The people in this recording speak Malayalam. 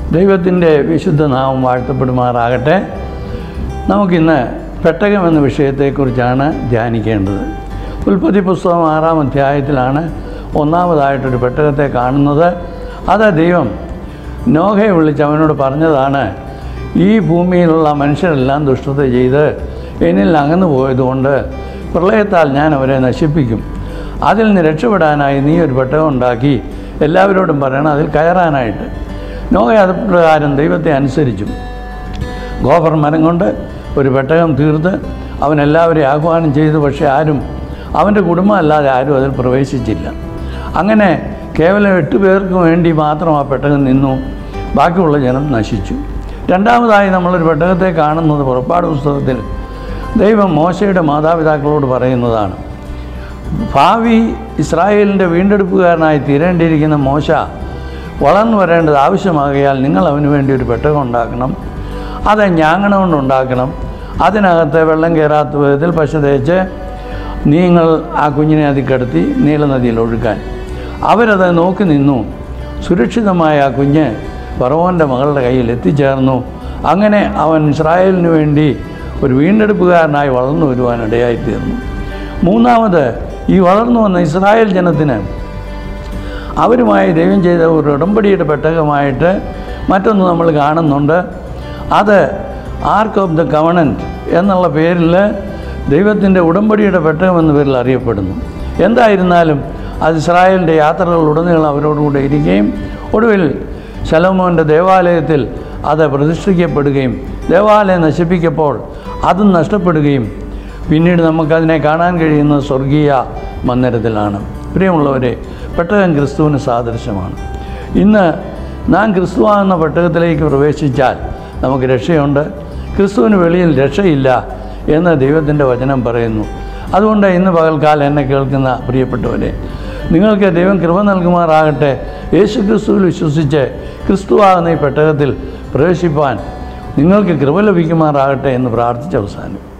ദൈവത്തിൻ്റെ വിശുദ്ധ നാമം വാഴ്ത്തപ്പെടുമാറാകട്ടെ നമുക്കിന്ന് പെട്ടകം എന്ന വിഷയത്തെക്കുറിച്ചാണ് ധ്യാനിക്കേണ്ടത് ഉൽപ്പത്തി പുസ്തകം ആറാം അധ്യായത്തിലാണ് ഒന്നാമതായിട്ടൊരു പെട്ടകത്തെ കാണുന്നത് അത് ദൈവം നോഹയെ വിളിച്ച് അവനോട് പറഞ്ഞതാണ് ഈ ഭൂമിയിലുള്ള മനുഷ്യരെല്ലാം ദുഷ്ടത ചെയ്ത് എന്നിൽ അകന്നു പോയതുകൊണ്ട് പ്രളയത്താൽ ഞാൻ അവരെ നശിപ്പിക്കും അതിൽ നിന്ന് രക്ഷപ്പെടാനായി നീ ഒരു പെട്ടകം ഉണ്ടാക്കി എല്ലാവരോടും പറയണം അതിൽ കയറാനായിട്ട് നോഹ അത് പ്രകാരം ദൈവത്തെ അനുസരിച്ചു ഗോഫർ മരം കൊണ്ട് ഒരു പെട്ടകം തീർത്ത് അവൻ എല്ലാവരെയും ആഹ്വാനം ചെയ്തു പക്ഷേ ആരും അവൻ്റെ കുടുംബം അല്ലാതെ ആരും അതിൽ പ്രവേശിച്ചില്ല അങ്ങനെ കേവലം എട്ട് പേർക്ക് വേണ്ടി മാത്രം ആ പെട്ടകം നിന്നു ബാക്കിയുള്ള ജനം നശിച്ചു രണ്ടാമതായി നമ്മളൊരു പെട്ടകത്തെ കാണുന്നത് പുറപ്പാട് പുസ്തകത്തിൽ ദൈവം മോശയുടെ മാതാപിതാക്കളോട് പറയുന്നതാണ് ഭാവി ഇസ്രായേലിൻ്റെ വീണ്ടെടുപ്പുകാരനായി തീരേണ്ടിയിരിക്കുന്ന മോശ വളർന്നു വരേണ്ടത് ആവശ്യമാകിയാൽ നിങ്ങൾ അവന് വേണ്ടി ഒരു പെട്ടകം ഉണ്ടാക്കണം അത് ഞാങ്ങണ കൊണ്ടുണ്ടാക്കണം അതിനകത്ത് വെള്ളം കയറാത്ത വിധത്തിൽ പശ തേച്ച് നിങ്ങൾ ആ കുഞ്ഞിനെ അതിൽ കിടത്തി നീലനദിയിൽ ഒഴുക്കാൻ അവരത് നോക്കി നിന്നു സുരക്ഷിതമായ ആ കുഞ്ഞ് ഫറവോൻ്റെ മകളുടെ കയ്യിൽ എത്തിച്ചേർന്നു അങ്ങനെ അവൻ ഇസ്രായേലിന് വേണ്ടി ഒരു വീണ്ടെടുപ്പുകാരനായി വളർന്നു വരുവാൻ ഇടയായിത്തീർന്നു മൂന്നാമത് ഈ വളർന്നു വന്ന ഇസ്രായേൽ ജനത്തിന് അവരുമായി ദൈവം ചെയ്ത ഒരു ഉടമ്പടിയുടെ പെട്ടകമായിട്ട് മറ്റൊന്ന് നമ്മൾ കാണുന്നുണ്ട് അത് ആർക്ക് ഓഫ് ദ കവണൻറ്റ് എന്നുള്ള പേരിൽ ദൈവത്തിൻ്റെ ഉടമ്പടിയുടെ പെട്ടകം എന്ന പേരിൽ അറിയപ്പെടുന്നു എന്തായിരുന്നാലും അത് ഇസ്രായേലിൻ്റെ യാത്രകളിലുടനീളം അവരോടുകൂടെ ഇരിക്കുകയും ഒടുവിൽ ശലോമോൻ്റെ ദേവാലയത്തിൽ അത് പ്രതിഷ്ഠിക്കപ്പെടുകയും ദേവാലയം നശിപ്പിക്കപ്പോൾ അതും നഷ്ടപ്പെടുകയും പിന്നീട് നമുക്കതിനെ കാണാൻ കഴിയുന്നത് സ്വർഗീയ മന്ദിരത്തിലാണ് പ്രിയമുള്ളവരെ പെട്ടകം ക്രിസ്തുവിന് സാദൃശ്യമാണ് ഇന്ന് നാം ക്രിസ്തുവാകുന്ന പെട്ടകത്തിലേക്ക് പ്രവേശിച്ചാൽ നമുക്ക് രക്ഷയുണ്ട് ക്രിസ്തുവിന് വെളിയിൽ രക്ഷയില്ല എന്ന് ദൈവത്തിൻ്റെ വചനം പറയുന്നു അതുകൊണ്ട് ഇന്ന് പകൽക്കാലം എന്നെ കേൾക്കുന്ന പ്രിയപ്പെട്ടവരെ നിങ്ങൾക്ക് ദൈവം കൃപ നൽകുമാറാകട്ടെ യേശു ക്രിസ്തുവിൽ വിശ്വസിച്ച് ക്രിസ്തുവാകുന്ന ഈ പെട്ടകത്തിൽ പ്രവേശിപ്പാൻ നിങ്ങൾക്ക് കൃപ ലഭിക്കുമാറാകട്ടെ എന്ന് പ്രാർത്ഥിച്ച അവസാനം